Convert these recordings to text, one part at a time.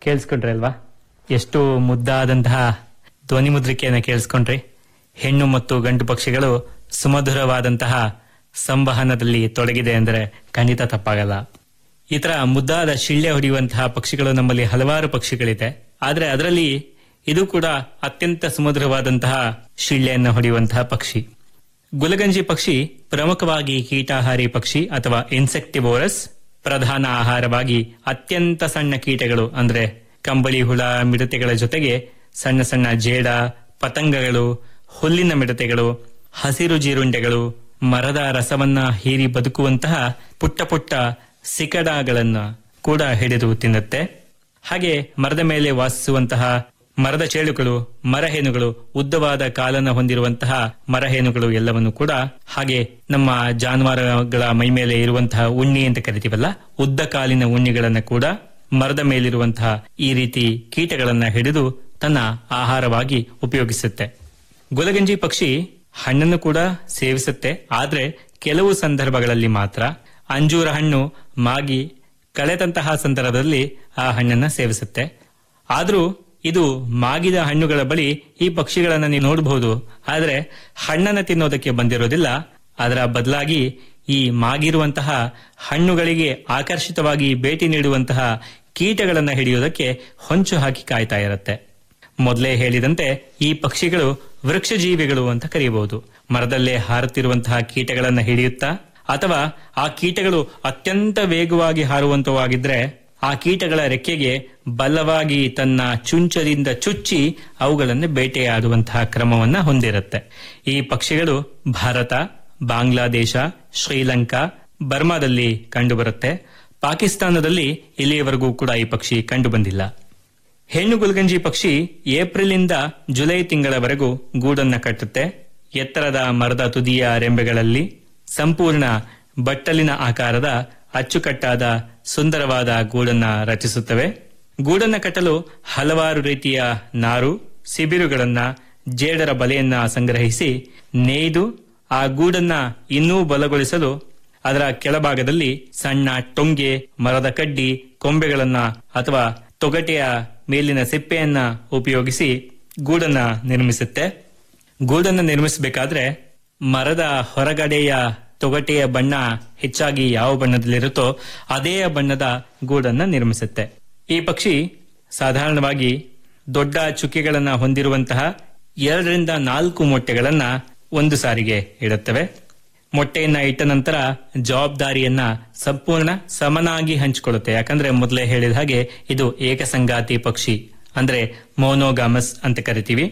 ಕೇಳಿಸ್ಕೊಂಡ್ರಿ ಅಲ್ವಾ ಎಷ್ಟು ಮುದ್ದಾದಂತಹ ಧ್ವನಿ ಮುದ್ರಿಕೆಯನ್ನ ಕೇಳಿಸ್ಕೊಂಡ್ರಿ ಹೆಣ್ಣು ಮತ್ತು ಗಂಡು ಪಕ್ಷಿಗಳು ಸುಮಧುರವಾದಂತಹ ಸಂವಹನದಲ್ಲಿ ತೊಡಗಿದೆ ಅಂದರೆ ಖಂಡಿತ ತಪ್ಪಾಗಲ್ಲ ಈ ತರ ಮುದ್ದಾದ ಶಿಳ್ಳೆ ಹೊಡೆಯುವಂತಹ ಪಕ್ಷಿಗಳು ನಮ್ಮಲ್ಲಿ ಹಲವಾರು ಪಕ್ಷಿಗಳಿದೆ ಆದ್ರೆ ಅದರಲ್ಲಿ ಇದು ಕೂಡ ಅತ್ಯಂತ ಸುಮಧುರವಾದಂತಹ ಶಿಳ್ಳೆಯನ್ನ ಹೊಡೆಯುವಂತಹ ಪಕ್ಷಿ ಗುಲಗಂಜಿ ಪಕ್ಷಿ ಪ್ರಮುಖವಾಗಿ ಕೀಟಾಹಾರಿ ಪಕ್ಷಿ ಅಥವಾ ಇನ್ಸೆಕ್ಟಿವೋರಸ್ ಪ್ರಧಾನ ಆಹಾರವಾಗಿ ಅತ್ಯಂತ ಸಣ್ಣ ಕೀಟಗಳು ಅಂದ್ರೆ ಕಂಬಳಿ ಹುಳ ಮಿಡತೆಗಳ ಜೊತೆಗೆ ಸಣ್ಣ ಸಣ್ಣ ಜೇಡ ಪತಂಗಗಳು ಹುಲ್ಲಿನ ಮಿಡತೆಗಳು ಹಸಿರು ಜೀರುಂಡೆಗಳು ಮರದ ರಸವನ್ನ ಹೀರಿ ಬದುಕುವಂತಹ ಪುಟ್ಟ ಪುಟ್ಟ ಸಿಕಡಗಳನ್ನ ಕೂಡ ಹಿಡಿದು ತಿನ್ನುತ್ತೆ ಹಾಗೆ ಮರದ ಮೇಲೆ ವಾಸಿಸುವಂತಹ ಮರದ ಚೇಳುಗಳು ಮರಹೇನುಗಳು ಉದ್ದವಾದ ಕಾಲನ್ನ ಹೊಂದಿರುವಂತಹ ಮರಹೇನುಗಳು ಎಲ್ಲವನ್ನು ಕೂಡ ಹಾಗೆ ನಮ್ಮ ಜಾನುವಾರುಗಳ ಮೈ ಮೇಲೆ ಇರುವಂತಹ ಉಣ್ಣಿ ಅಂತ ಕರಿತೀವಲ್ಲ ಉದ್ದ ಕಾಲಿನ ಉಣ್ಣಿಗಳನ್ನ ಕೂಡ ಮರದ ಮೇಲಿರುವಂತಹ ಈ ರೀತಿ ಕೀಟಗಳನ್ನ ಹಿಡಿದು ತನ್ನ ಆಹಾರವಾಗಿ ಉಪಯೋಗಿಸುತ್ತೆ ಗುಲಗಂಜಿ ಪಕ್ಷಿ ಹಣ್ಣನ್ನು ಕೂಡ ಸೇವಿಸುತ್ತೆ ಆದ್ರೆ ಕೆಲವು ಸಂದರ್ಭಗಳಲ್ಲಿ ಮಾತ್ರ ಅಂಜೂರ ಹಣ್ಣು ಮಾಗಿ ಕಳೆದಂತಹ ಸಂದರ್ಭದಲ್ಲಿ ಆ ಹಣ್ಣನ್ನ ಸೇವಿಸುತ್ತೆ ಆದ್ರೂ ಇದು ಮಾಗಿದ ಹಣ್ಣುಗಳ ಬಳಿ ಈ ಪಕ್ಷಿಗಳನ್ನ ನೀವು ನೋಡಬಹುದು ಆದ್ರೆ ಹಣ್ಣನ್ನ ತಿನ್ನೋದಕ್ಕೆ ಬಂದಿರೋದಿಲ್ಲ ಅದರ ಬದಲಾಗಿ ಈ ಮಾಗಿರುವಂತಹ ಹಣ್ಣುಗಳಿಗೆ ಆಕರ್ಷಿತವಾಗಿ ಭೇಟಿ ನೀಡುವಂತಹ ಕೀಟಗಳನ್ನ ಹಿಡಿಯೋದಕ್ಕೆ ಹೊಂಚು ಹಾಕಿ ಕಾಯ್ತಾ ಇರುತ್ತೆ ಮೊದಲೇ ಹೇಳಿದಂತೆ ಈ ಪಕ್ಷಿಗಳು ವೃಕ್ಷ ಜೀವಿಗಳು ಅಂತ ಕರೆಯಬಹುದು ಮರದಲ್ಲೇ ಹಾರುತ್ತಿರುವಂತಹ ಕೀಟಗಳನ್ನ ಹಿಡಿಯುತ್ತಾ ಅಥವಾ ಆ ಕೀಟಗಳು ಅತ್ಯಂತ ವೇಗವಾಗಿ ಹಾರುವಂತವಾಗಿದ್ರೆ ಆ ಕೀಟಗಳ ರೆಕ್ಕೆಗೆ ಬಲವಾಗಿ ತನ್ನ ಚುಂಚದಿಂದ ಚುಚ್ಚಿ ಅವುಗಳನ್ನು ಬೇಟೆಯಾಡುವಂತಹ ಕ್ರಮವನ್ನ ಹೊಂದಿರುತ್ತೆ ಈ ಪಕ್ಷಿಗಳು ಭಾರತ ಬಾಂಗ್ಲಾದೇಶ ಶ್ರೀಲಂಕಾ ಬರ್ಮಾದಲ್ಲಿ ಕಂಡುಬರುತ್ತೆ ಪಾಕಿಸ್ತಾನದಲ್ಲಿ ಇಲ್ಲಿಯವರೆಗೂ ಕೂಡ ಈ ಪಕ್ಷಿ ಕಂಡುಬಂದಿಲ್ಲ ಹೆಣ್ಣು ಗುಲ್ಗಂಜಿ ಪಕ್ಷಿ ಏಪ್ರಿಲ್ ಇಂದ ಜುಲೈ ತಿಂಗಳವರೆಗೂ ಗೂಡನ್ನ ಕಟ್ಟುತ್ತೆ ಎತ್ತರದ ಮರದ ತುದಿಯ ರೆಂಬೆಗಳಲ್ಲಿ ಸಂಪೂರ್ಣ ಬಟ್ಟಲಿನ ಆಕಾರದ ಅಚ್ಚುಕಟ್ಟಾದ ಸುಂದರವಾದ ಗೂಡನ್ನ ರಚಿಸುತ್ತವೆ ಗೂಡನ್ನ ಕಟ್ಟಲು ಹಲವಾರು ರೀತಿಯ ನಾರು ಸಿಬಿರುಗಳನ್ನ ಜೇಡರ ಬಲೆಯನ್ನ ಸಂಗ್ರಹಿಸಿ ನೇಯ್ದು ಆ ಗೂಡನ್ನ ಇನ್ನೂ ಬಲಗೊಳಿಸಲು ಅದರ ಕೆಳಭಾಗದಲ್ಲಿ ಸಣ್ಣ ಟೊಂಗೆ ಮರದ ಕಡ್ಡಿ ಕೊಂಬೆಗಳನ್ನ ಅಥವಾ ತೊಗಟೆಯ ಮೇಲಿನ ಸಿಪ್ಪೆಯನ್ನ ಉಪಯೋಗಿಸಿ ಗೂಡನ್ನ ನಿರ್ಮಿಸುತ್ತೆ ಗೂಡನ್ನ ನಿರ್ಮಿಸಬೇಕಾದ್ರೆ ಮರದ ಹೊರಗಡೆಯ ತೊಗಟೆಯ ಬಣ್ಣ ಹೆಚ್ಚಾಗಿ ಯಾವ ಬಣ್ಣದಲ್ಲಿರುತ್ತೋ ಅದೇ ಬಣ್ಣದ ಗೂಡನ್ನ ನಿರ್ಮಿಸುತ್ತೆ ಈ ಪಕ್ಷಿ ಸಾಧಾರಣವಾಗಿ ದೊಡ್ಡ ಚುಕ್ಕೆಗಳನ್ನ ಹೊಂದಿರುವಂತಹ ಎರಡರಿಂದ ನಾಲ್ಕು ಮೊಟ್ಟೆಗಳನ್ನ ಒಂದು ಸಾರಿಗೆ ಇಡುತ್ತವೆ ಮೊಟ್ಟೆಯನ್ನ ಇಟ್ಟ ನಂತರ ಜವಾಬ್ದಾರಿಯನ್ನ ಸಂಪೂರ್ಣ ಸಮನಾಗಿ ಹಂಚಿಕೊಳ್ಳುತ್ತೆ ಯಾಕಂದ್ರೆ ಮೊದಲೇ ಹೇಳಿದ ಹಾಗೆ ಇದು ಏಕಸಂಗಾತಿ ಪಕ್ಷಿ ಅಂದ್ರೆ ಮೋನೋಗಾಮಸ್ ಅಂತ ಕರಿತೀವಿ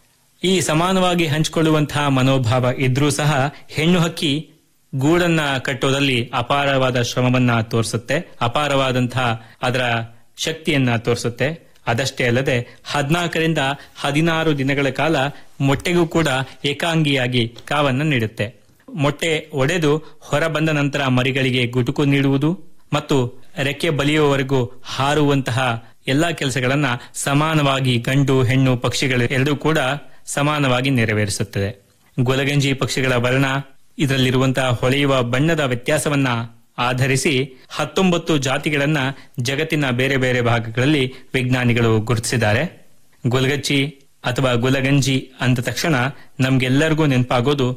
ಈ ಸಮಾನವಾಗಿ ಹಂಚಿಕೊಳ್ಳುವಂತಹ ಮನೋಭಾವ ಇದ್ರೂ ಸಹ ಹೆಣ್ಣು ಹಕ್ಕಿ ಗೂಡನ್ನ ಕಟ್ಟೋದಲ್ಲಿ ಅಪಾರವಾದ ಶ್ರಮವನ್ನ ತೋರಿಸುತ್ತೆ ಅಪಾರವಾದಂತಹ ಅದರ ಶಕ್ತಿಯನ್ನ ತೋರಿಸುತ್ತೆ ಅದಷ್ಟೇ ಅಲ್ಲದೆ ಹದಿನಾಲ್ಕರಿಂದ ಹದಿನಾರು ದಿನಗಳ ಕಾಲ ಮೊಟ್ಟೆಗೂ ಕೂಡ ಏಕಾಂಗಿಯಾಗಿ ಕಾವನ್ನ ನೀಡುತ್ತೆ ಮೊಟ್ಟೆ ಒಡೆದು ಹೊರ ಬಂದ ನಂತರ ಮರಿಗಳಿಗೆ ಗುಟುಕು ನೀಡುವುದು ಮತ್ತು ರೆಕ್ಕೆ ಬಲಿಯುವವರೆಗೂ ಹಾರುವಂತಹ ಎಲ್ಲಾ ಕೆಲಸಗಳನ್ನ ಸಮಾನವಾಗಿ ಗಂಡು ಹೆಣ್ಣು ಪಕ್ಷಿಗಳು ಎರಡೂ ಕೂಡ ಸಮಾನವಾಗಿ ನೆರವೇರಿಸುತ್ತದೆ ಗೊಲಗಂಜಿ ಪಕ್ಷಿಗಳ ವರ್ಣ ಇದರಲ್ಲಿರುವಂತಹ ಹೊಳೆಯುವ ಬಣ್ಣದ ವ್ಯತ್ಯಾಸವನ್ನ ಆಧರಿಸಿ ಹತ್ತೊಂಬತ್ತು ಜಾತಿಗಳನ್ನ ಜಗತ್ತಿನ ಬೇರೆ ಬೇರೆ ಭಾಗಗಳಲ್ಲಿ ವಿಜ್ಞಾನಿಗಳು ಗುರುತಿಸಿದ್ದಾರೆ ಗುಲಗಚ್ಚಿ ಅಥವಾ ಗುಲಗಂಜಿ ಅಂದ ತಕ್ಷಣ ನಮ್ಗೆಲ್ಲರಿಗೂ ನೆನಪಾಗೋದು